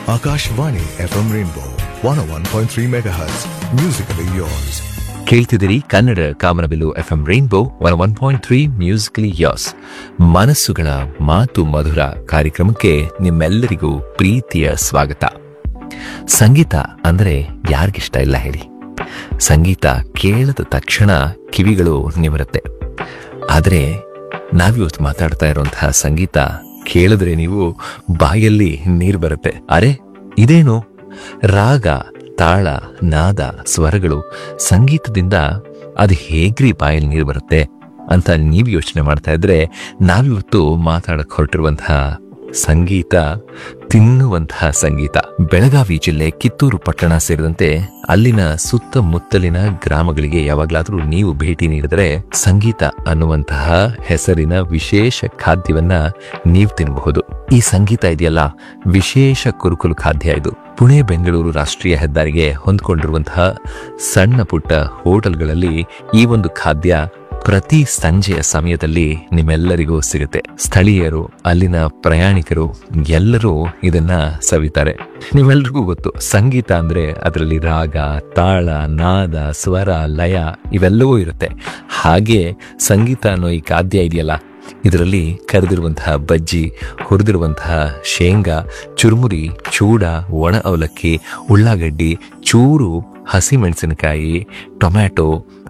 Akashvani FM Rainbow 101.3 MHz. Musically yours. ಕೇಳ್ತಿದ್ದೀರಿ Kannada Kamanabillu F M rainbow one one point three musically yours ಮನಸ್ಸುಗಳ ಮಾತು ಮಧುರ ಕಾರ್ಯಕ್ರಮಕ್ಕೆ ನಿಮ್ಮೆಲ್ಲರಿಗೂ ಪ್ರೀತಿಯ ಸ್ವಾಗತ ಸಂಗೀತ ಅಂದ್ರೆ ಯಾರಿಗಿಷ್ಟ ಇಲ್ಲ ಹೇಳಿ ಸಂಗೀತ ಕೇಳಿದ ತಕ್ಷಣ ಕಿವಿಗಳು ನಿವರುತ್ತೆ ಆದರೆ ನಾವಿವತ್ತು ಮಾತಾಡ್ತಾ ಇರುವಂತಹ ಸಂಗೀತ ಕೇಳಿದ್ರೆ ನೀವು ಬಾಯಲ್ಲಿ ನೀರು ಬರುತ್ತೆ ಅರೆ ಇದೇನು ರಾಗ ತಾಳ ನಾದ ಸ್ವರಗಳು ಸಂಗೀತದಿಂದ ಅದು ಹೇಗ್ರಿ ಬಾಯಲ್ಲಿ ನೀರು ಬರುತ್ತೆ ಅಂತ ನೀವು ಯೋಚನೆ ಮಾಡ್ತಾ ಇದ್ರೆ ನಾವಿವತ್ತು ಮಾತಾಡಕ್ ಹೊರಟಿರುವಂತಹ ಸಂಗೀತ ತಿನ್ನುವಂತಹ ಸಂಗೀತ ಬೆಳಗಾವಿ ಜಿಲ್ಲೆ ಕಿತ್ತೂರು ಪಟ್ಟಣ ಸೇರಿದಂತೆ ಅಲ್ಲಿನ ಸುತ್ತಮುತ್ತಲಿನ ಗ್ರಾಮಗಳಿಗೆ ಯಾವಾಗ್ಲಾದ್ರೂ ನೀವು ಭೇಟಿ ನೀಡಿದರೆ ಸಂಗೀತ ಅನ್ನುವಂತಹ ಹೆಸರಿನ ವಿಶೇಷ ಖಾದ್ಯವನ್ನ ನೀವು ತಿನ್ನಬಹುದು ಈ ಸಂಗೀತ ಇದೆಯಲ್ಲ ವಿಶೇಷ ಕುರುಕುಲು ಖಾದ್ಯ ಇದು ಪುಣೆ ಬೆಂಗಳೂರು ರಾಷ್ಟ್ರೀಯ ಹೆದ್ದಾರಿಗೆ ಹೊಂದ್ಕೊಂಡಿರುವಂತಹ ಸಣ್ಣ ಪುಟ್ಟ ಹೋಟೆಲ್ಗಳಲ್ಲಿ ಈ ಒಂದು ಖಾದ್ಯ ಪ್ರತಿ ಸಂಜೆಯ ಸಮಯದಲ್ಲಿ ನಿಮ್ಮೆಲ್ಲರಿಗೂ ಸಿಗುತ್ತೆ ಸ್ಥಳೀಯರು ಅಲ್ಲಿನ ಪ್ರಯಾಣಿಕರು ಎಲ್ಲರೂ ಇದನ್ನ ಸವಿತಾರೆ ನಿಮ್ಮೆಲ್ರಿಗೂ ಗೊತ್ತು ಸಂಗೀತ ಅಂದ್ರೆ ಅದರಲ್ಲಿ ರಾಗ ತಾಳ ನಾದ ಸ್ವರ ಲಯ ಇವೆಲ್ಲವೂ ಇರುತ್ತೆ ಹಾಗೆ ಸಂಗೀತ ಅನ್ನೋ ಈ ಖಾದ್ಯ ಇದೆಯಲ್ಲ ಇದರಲ್ಲಿ ಕರೆದಿರುವಂತಹ ಬಜ್ಜಿ ಹುರಿದಿರುವಂತಹ ಶೇಂಗಾ ಚುರುಮುರಿ ಚೂಡ ಒಣ ಅವಲಕ್ಕಿ ಉಳ್ಳಾಗಡ್ಡಿ ಚೂರು ಹಸಿಮೆಣಸಿನಕಾಯಿ ಟೊಮ್ಯಾಟೊ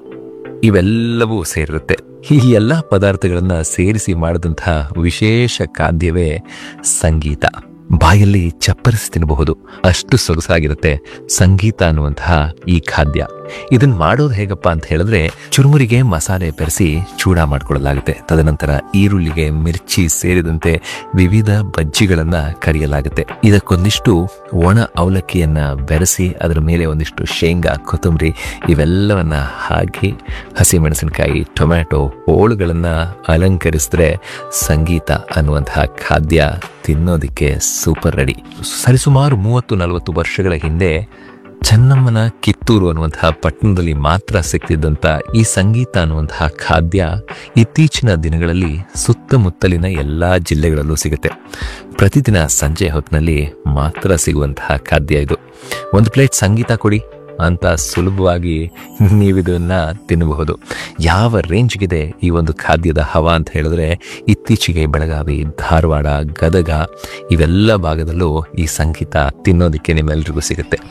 ಇವೆಲ್ಲವೂ ಸೇರಿರುತ್ತೆ ಈ ಎಲ್ಲ ಪದಾರ್ಥಗಳನ್ನ ಸೇರಿಸಿ ಮಾಡಿದಂತಹ ವಿಶೇಷ ಖಾದ್ಯವೇ ಸಂಗೀತ ಬಾಯಲ್ಲಿ ಚಪ್ಪರಿಸಿ ತಿನ್ನಬಹುದು ಅಷ್ಟು ಸೊಗಸಾಗಿರುತ್ತೆ ಸಂಗೀತ ಅನ್ನುವಂತಹ ಈ ಖಾದ್ಯ ಇದನ್ನ ಮಾಡೋದು ಹೇಗಪ್ಪ ಅಂತ ಹೇಳಿದ್ರೆ ಚುರುಮುರಿಗೆ ಮಸಾಲೆ ಬೆರೆಸಿ ಚೂಡ ಮಾಡ್ಕೊಳ್ಳಲಾಗುತ್ತೆ ತದನಂತರ ಈರುಳ್ಳಿಗೆ ಮಿರ್ಚಿ ಸೇರಿದಂತೆ ವಿವಿಧ ಬಜ್ಜಿಗಳನ್ನ ಕರಿಯಲಾಗುತ್ತೆ ಇದಕ್ಕೊಂದಿಷ್ಟು ಒಣ ಅವಲಕ್ಕಿಯನ್ನ ಬೆರೆಸಿ ಅದರ ಮೇಲೆ ಒಂದಿಷ್ಟು ಶೇಂಗಾ ಕೊತ್ತಂಬರಿ ಇವೆಲ್ಲವನ್ನ ಹಾಕಿ ಹಸಿಮೆಣಸಿನಕಾಯಿ ಟೊಮ್ಯಾಟೊ ಹೋಳುಗಳನ್ನ ಅಲಂಕರಿಸಿದ್ರೆ ಸಂಗೀತ ಅನ್ನುವಂತಹ ಖಾದ್ಯ ತಿನ್ನೋದಿಕ್ಕೆ ಸೂಪರ್ ರೆಡಿ ಸರಿಸುಮಾರು ಮೂವತ್ತು ನಲವತ್ತು ವರ್ಷಗಳ ಹಿಂದೆ ಚೆನ್ನಮ್ಮನ ಕಿತ್ತೂರು ಅನ್ನುವಂತಹ ಪಟ್ಟಣದಲ್ಲಿ ಮಾತ್ರ ಸಿಗ್ತಿದ್ದಂಥ ಈ ಸಂಗೀತ ಅನ್ನುವಂತಹ ಖಾದ್ಯ ಇತ್ತೀಚಿನ ದಿನಗಳಲ್ಲಿ ಸುತ್ತಮುತ್ತಲಿನ ಎಲ್ಲಾ ಜಿಲ್ಲೆಗಳಲ್ಲೂ ಸಿಗುತ್ತೆ ಪ್ರತಿದಿನ ಸಂಜೆ ಹೊತ್ತಿನಲ್ಲಿ ಮಾತ್ರ ಸಿಗುವಂತಹ ಖಾದ್ಯ ಇದು ಒಂದು ಪ್ಲೇಟ್ ಸಂಗೀತ ಕೊಡಿ ಅಂತ ಸುಲಭವಾಗಿ ನೀವಿದನ್ನ ತಿನ್ನಬಹುದು ಯಾವ ರೇಂಜ್ಗಿದೆ ಈ ಒಂದು ಖಾದ್ಯದ ಹವಾ ಅಂತ ಹೇಳಿದ್ರೆ ಇತ್ತೀಚೆಗೆ ಬೆಳಗಾವಿ ಧಾರವಾಡ ಗದಗ ಇವೆಲ್ಲ ಭಾಗದಲ್ಲೂ ಈ ಸಂಗೀತ ತಿನ್ನೋದಕ್ಕೆ ನಿಮ್ಮೆಲ್ರಿಗೂ ಸಿಗುತ್ತೆ